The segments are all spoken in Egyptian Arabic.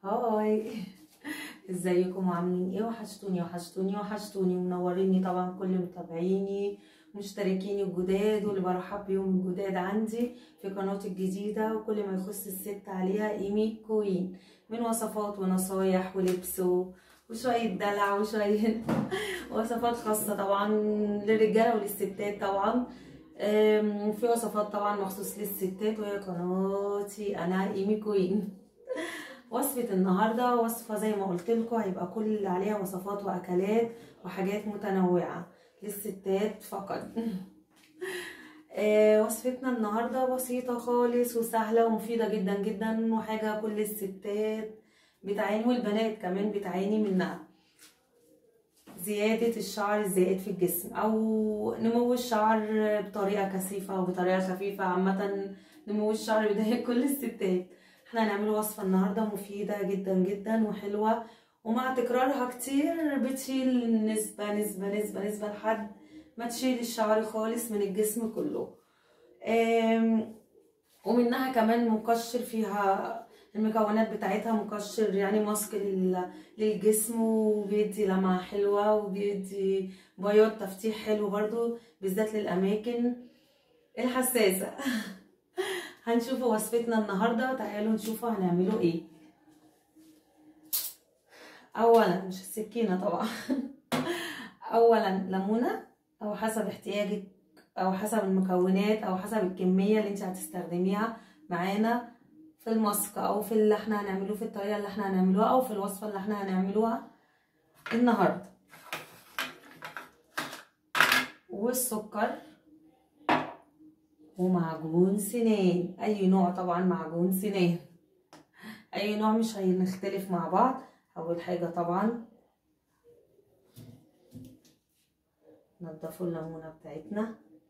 هاي ازيكم وعاملين ايه وحشتوني وحشتوني وحشتوني ومنوريني طبعا كل متابعيني مشتركيني الجداد واللي برحب بيهم الجداد عندي في قناتي الجديدة وكل ما يخص الست عليها ايمي كوين من وصفات ونصايح ولبس و- وشوية دلع وشوية وصفات خاصة طبعا للرجالة وللستات طبعا أم، في وصفات طبعا مخصوص للستات وهي قناتي انا ايمي كوين وصفة النهاردة وصفة زي ما قلت لكم هيبقى كل اللي عليها وصفات واكلات وحاجات متنوعة للستات فقط آه، وصفتنا النهاردة بسيطة خالص وسهلة ومفيدة جدا جدا وحاجة كل الستات بتعاني والبنات كمان بتعاني منها زيادة الشعر الزائد في الجسم أو نمو الشعر بطريقة كثيفة أو بطريقة خفيفة عامة نمو الشعر بيضايق كل الستات احنا هنعمل وصفة النهاردة مفيدة جدا جدا وحلوة ومع تكرارها كتير بتشيل نسبة نسبة نسبة نسبة لحد ما تشيل الشعر خالص من الجسم كله آم، ومنها كمان مقشر فيها المكونات بتاعتها مقشر يعني ماسك لل- للجسم وبيدي لمعة حلوة وبيدي بياض تفتيح حلو برضو بالذات للأماكن الحساسة هنشوفوا وصفتنا النهاردة تعالوا نشوفوا هنعمله ايه اولا مش السكينة طبعا اولا ليمونة او حسب احتياجك او حسب المكونات او حسب الكمية اللي انت هتستخدميها معانا في الماسك او في اللي احنا هنعمله في الطريقة اللي احنا هنعملوها او في الوصفة اللي احنا هنعملوها النهاردة والسكر ومعجون سنان اي نوع طبعا معجون سنان اي نوع مش هنختلف مع بعض اول حاجة طبعا نضفوا الليمونة بتاعتنا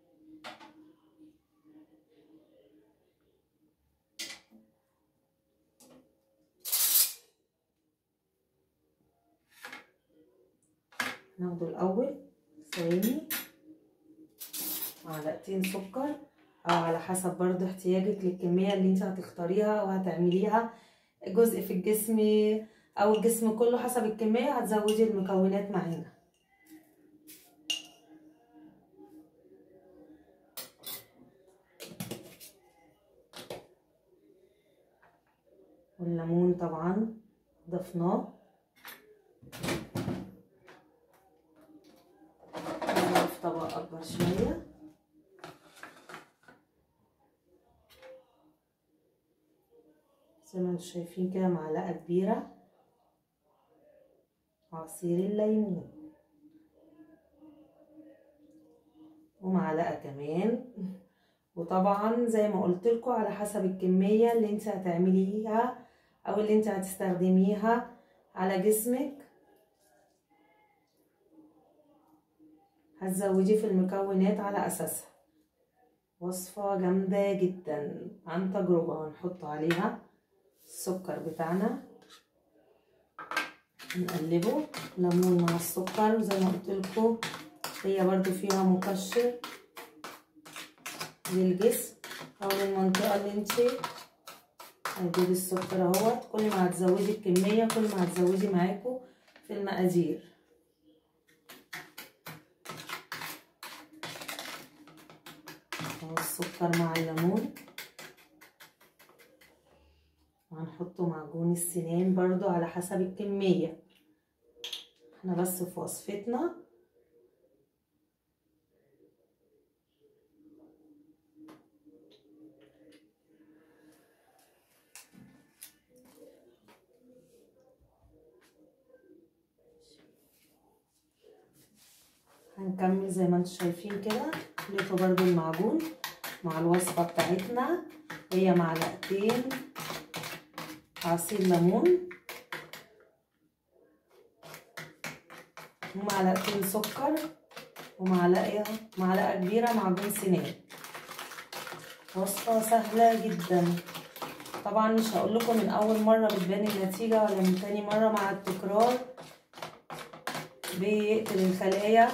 ناخده الاول ثواني معلقتين سكر او على حسب برضو احتياجك للكمية اللي انت هتختاريها وهتعمليها جزء في الجسم او الجسم كله حسب الكمية هتزودي المكونات معانا والليمون طبعا ضفناه في طبق اكبر شويه زي ما انتم شايفين كده معلقة كبيرة عصير الليمون ومعلقة كمان وطبعا زي ما قلت لكم على حسب الكمية اللي انت هتعمليها او اللي انت هتستخدميها على جسمك هتزودي في المكونات على اساسها وصفة جامدة جدا عن تجربة هنحط عليها السكر بتاعنا نقلبه ليمون مع السكر وزي ما قلت لكم هي برضو فيها مقشر للجسم او للمنطقه اللي انت هتجيبي السكر اهوت كل ما هتزودي الكميه كل ما هتزودي معاكم في المقادير اهو السكر مع الليمون وهنحطه معجون السنان برضو على حسب الكمية احنا بس في وصفتنا هنكمل زي ما انتم شايفين كده لقوا برضو المعجون مع الوصفة بتاعتنا هي معلقتين عصير ليمون ومعلقتين سكر ومعلقة معلقة كبيرة معجون سنان وصفة سهلة جدا طبعا مش هقول لكم من اول مرة بتبان النتيجة ولا من تاني مرة مع التكرار بيقتل الخلايا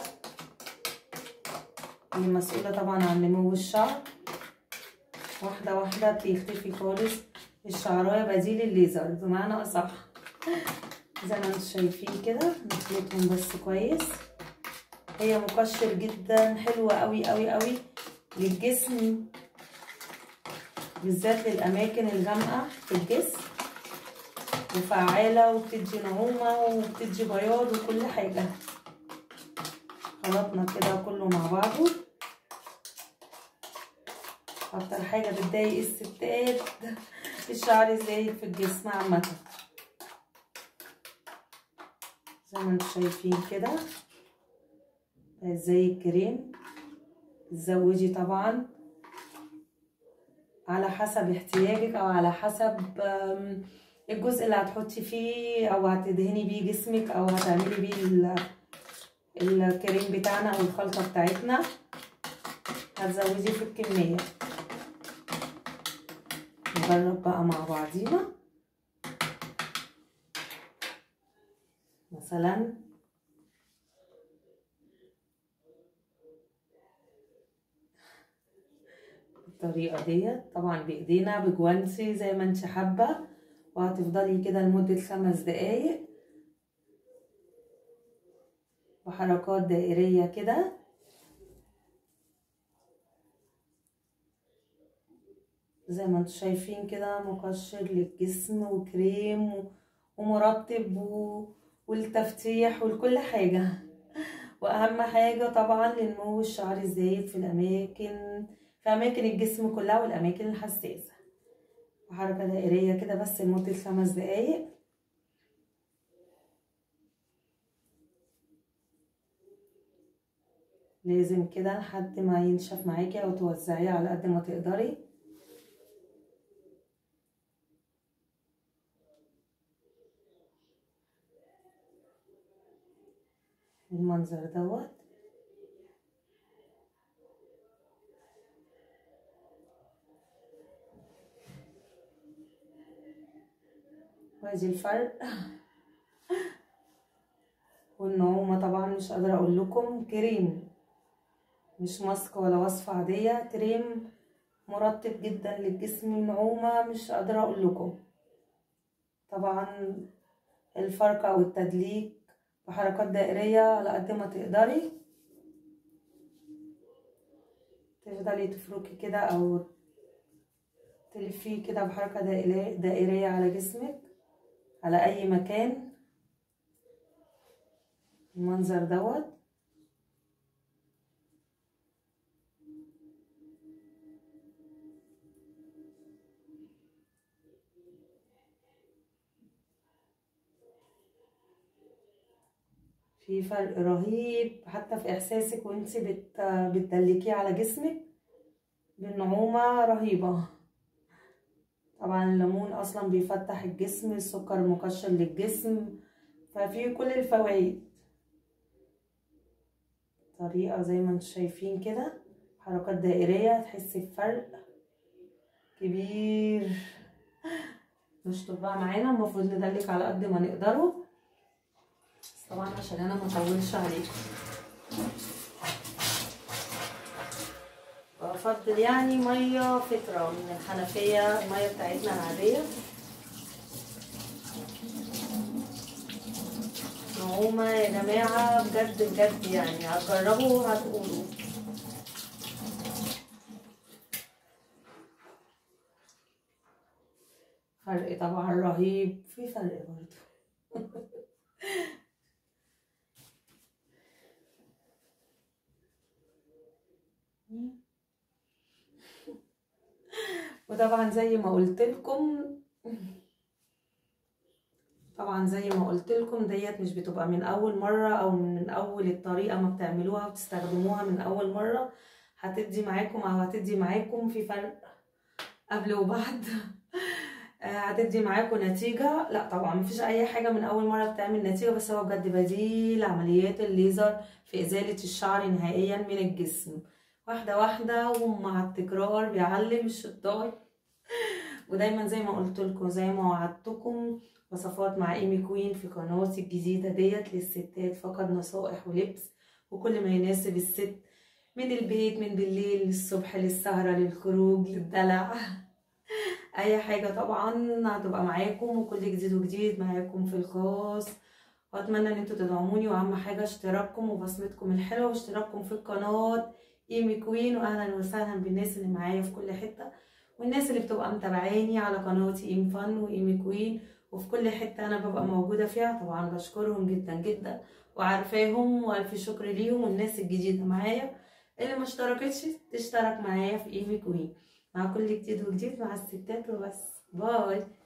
اللي مسؤولة طبعا عن نمو الشعر واحدة واحدة بيختفي خالص الشعراية بديل الليزر بمعنى أصح زي ما انتم شايفين كده نخلطهم بس كويس هي مقشر جدا حلوة قوي قوي قوي للجسم بالذات للأماكن الغامقة في الجسم وفعالة وبتدي نعومة وبتدي بياض وكل حاجة خلطنا كده كله مع بعضه أكتر حاجة بتضايق الستات الشعر الزايد في الجسم عامة زي ما انتم شايفين كده زي الكريم تزودي طبعا على حسب احتياجك او على حسب الجزء اللي هتحطي فيه او هتدهني بيه جسمك او هتعملي بيه الكريم بتاعنا او الخلطة بتاعتنا هتزودي في الكمية نجرب بقى مع بعضينا مثلا بالطريقة ديت طبعا بايدينا بجوانتي زي ما انت حابة وهتفضلي كده لمدة خمس دقايق وحركات دائرية كده زي ما انتم شايفين كده مقشر للجسم وكريم ومرطب والتفتيح ولكل حاجة واهم حاجة طبعا لنمو الشعر الزايد في الاماكن في اماكن الجسم كلها والاماكن الحساسة وحركة دائرية كده بس لمدة خمس دقايق لازم كده لحد ما ينشف معاكي او توزعيه على قد ما تقدري المنظر دوت وادي الفرق والنعومة طبعا مش قادرة اقول لكم كريم مش ماسك ولا وصفة عادية كريم مرطب جدا للجسم نعومة مش قادرة اقول لكم طبعا الفرق او التدليك بحركات دائرية على قد ما تقدري تفضلي تفركي كده او تلفيه كده بحركة دائرية على جسمك على اي مكان المنظر دوت في فرق رهيب حتى في احساسك وانت بت... بتدلكيه على جسمك بالنعومة رهيبة طبعا الليمون اصلا بيفتح الجسم السكر مقشر للجسم ففيه كل الفوائد طريقة زي ما انتم شايفين كده حركات دائرية تحسي بفرق كبير نشطب بقى معانا المفروض ندلك على قد ما نقدره بس طبعا عشان انا ما اطولش عليكم بفضل يعني ميه فتره من الحنفيه الميه بتاعتنا العاديه نعومه يا جماعه بجد بجد يعني هتجربوا هتقولوا فرق طبعا رهيب في فرق برضه وطبعا زي ما قلت لكم طبعا زي ما قلت لكم ديت مش بتبقى من اول مره او من اول الطريقه ما بتعملوها وتستخدموها من اول مره هتدي معاكم او هتدي معاكم في فرق قبل وبعد هتدي معاكم نتيجة لا طبعا مفيش اي حاجة من اول مرة بتعمل نتيجة بس هو بجد بديل عمليات الليزر في ازالة الشعر نهائيا من الجسم واحدة واحدة ومع التكرار بيعلم الشطار ودايما زي ما قلت لكم زي ما وعدتكم وصفات مع ايمي كوين في قناتي الجديدة ديت للستات فقط نصائح ولبس وكل ما يناسب الست من البيت من بالليل للصبح للسهرة للخروج للدلع اي حاجه طبعا هتبقى معاكم وكل جديد وجديد معاكم في الخاص واتمنى ان انتوا تدعموني واهم حاجه اشتراككم وبصمتكم الحلوه واشتراككم في القناه ايمي كوين واهلا وسهلا بالناس اللي معايا في كل حته والناس اللي بتبقى متابعاني على قناتي ايم فن وايمي كوين وفي كل حته انا ببقى موجوده فيها طبعا بشكرهم جدا جدا وعارفاهم والف شكر ليهم والناس الجديده معايا اللي ما اشتركتش تشترك معايا في ايمي كوين مع كل جديد وجديد مع الستات وبس باي